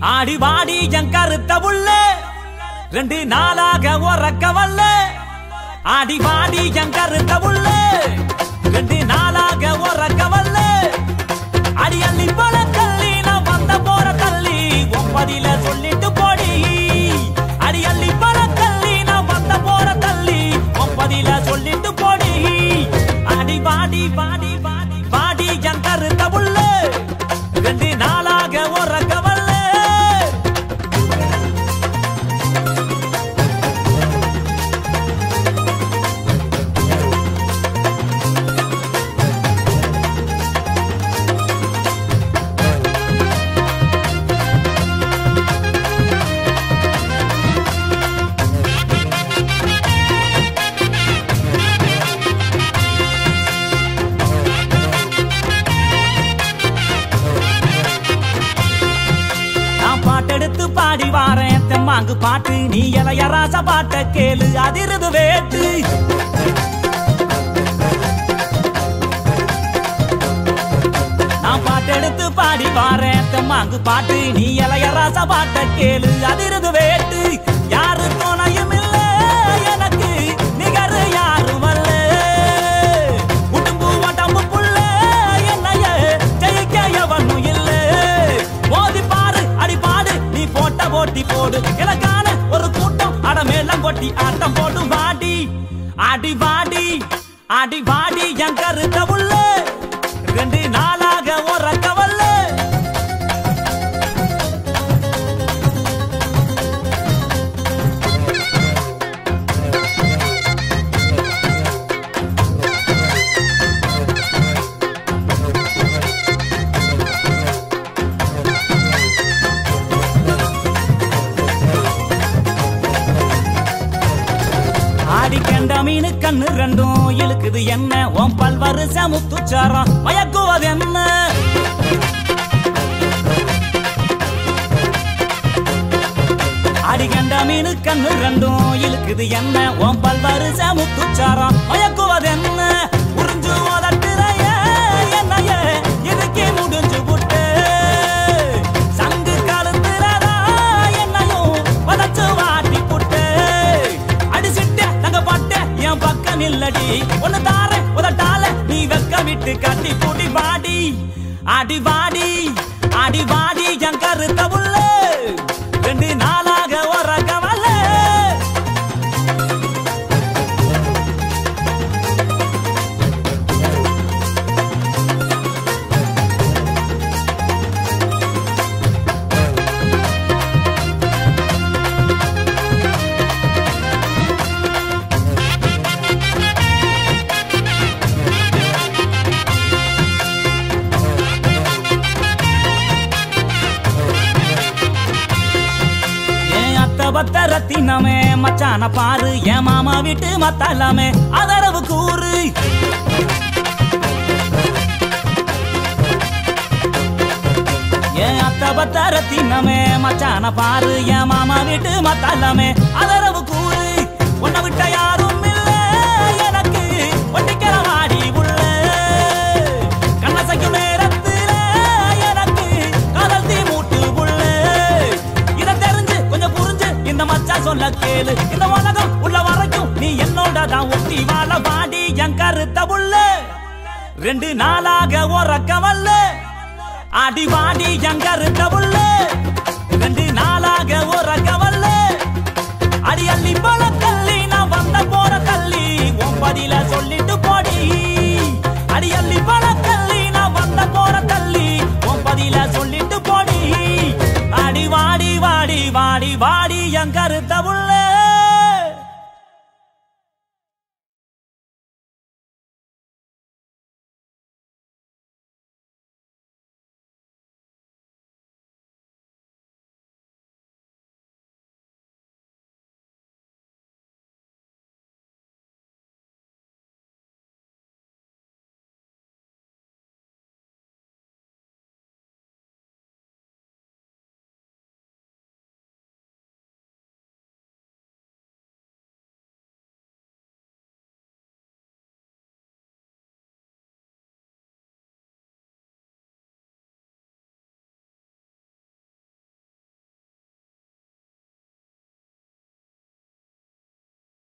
ஆடி வாடி என் கருத்த உள்ள ரெண்டு நாளாக உறக்க வல்ல ஆடி வாடி என் கருத்த உள்ள ரெண்டு நாளாக உறக்க வல்ல அடி அள்ளி போல தள்ளி நான் வந்த போற தள்ளி ஒன்பதில சொல்லிட்டு போடி அடி அள்ளி போல தள்ளி நான் வந்த போற தள்ளி ஒன்பதில சொல்லிட்டு போடி அடி வாடி வாடி வாடி வாடி என் கருத்த உள்ள ரெண்டு நாளாக உறக்க வல்ல நான் பாட்டெடுத்து பாடி வாரேன் தெம்மாங்கு பாட்டு நீ இளைய ராச பாட்ட கேளு அதிருது வேட்டு நான் பாட்டெடுத்து பாடி வாரேன் தெம்மாங்கு பாட்டு நீ இளைய ராச பாட்ட கேளு அதிருது வேட்டு யாரு துணையும் இல்ல எனக்கு நிகர் யாரும் அல்ல உடும்பு உடம்பு புள்ள என்னைய ஜெயிக்க எவனும் இல்ல மோதி பாரு அடி பாடு நீ போட்ட போட்டி போடு எனக்கான ஒரு கூட்டம் அட மேலம் கொட்டி ஆட்டம் போடு வாடி அடி வாடி அடி வாடி என் கருத்த உள்ள ரெண்டு நாளாக உறக்க வல்ல ஆடி கண்ட மீனு கண்ணு ரெண்டும் இழுக்குது என்ன உன் பல்வரு சமுத்துச்சாரம் மயக்குவது என்ன ஆடி கண்ட மீனு கண்ணு ரெண்டும் இழுக்குது என்ன உன் பல்வரு சமுத்துச்சாரம் மயக்குவது என்ன உறிஞ்சு உதட்டுறைய என்னைய இதுக்கே முடிஞ்சு புட்டு சங்கு கழுத்துறதா என்னையும் வதச்சு வாட்டி புட்டு அடிச்சிட்ட தங்க பட்ட என் பக்கம் நில்லடி ஒன்னு தார உதட்டால நீ வெக்க விட்டு கட்டி பூட்டி வாடி அடி வாடி அடி வாடி என் கருத்த உள்ள ரெண்டு நாளாக உறக்க வல்ல என் அத்த பத்த ரத்தினமே மச்சான பாரு என் மாமா வீட்டு மத்தாலாமே அதரவு கூறு என் அத்த பத்த ரத்தினமே மச்சான பாரு என் மாமா வீட்டு மத்தாலாமே அதரவு கூறு உன்னை விட்ட யாரும் இல்ல எனக்கு ஒட்டிக்கிற வாடி உள்ள கண்ணசைக்கும் நேரத்துல எனக்கு காதல் தீ மூட்டு உள்ள இத தெரிஞ்சு கொஞ்சம் புரிஞ்சு இந்த மச்சான் சொல்ல கேளு இந்த உலகம் உள்ள வரைக்கும் நீ என்னோட தான் ஒட்டி வாழ வாடி என் கருத்த உள்ள ரெண்டு நாளாக உறக்க வல்ல அடி வாடி என் கருத்த உள்ள ரெண்டு நாளாக உறக்க வல்ல அடி அள்ளி போல தள்ளி நான் வந்த போற தள்ளி ஒன்பதில சொல்லிட்டு போடி அடி அள்ளி போல தள்ளி நான் வந்த போற தள்ளி ஒன்பதில சொல்லிட்டு போடி அடி வாடி வாடி வாடி வாடி என் கருத்த உள்ள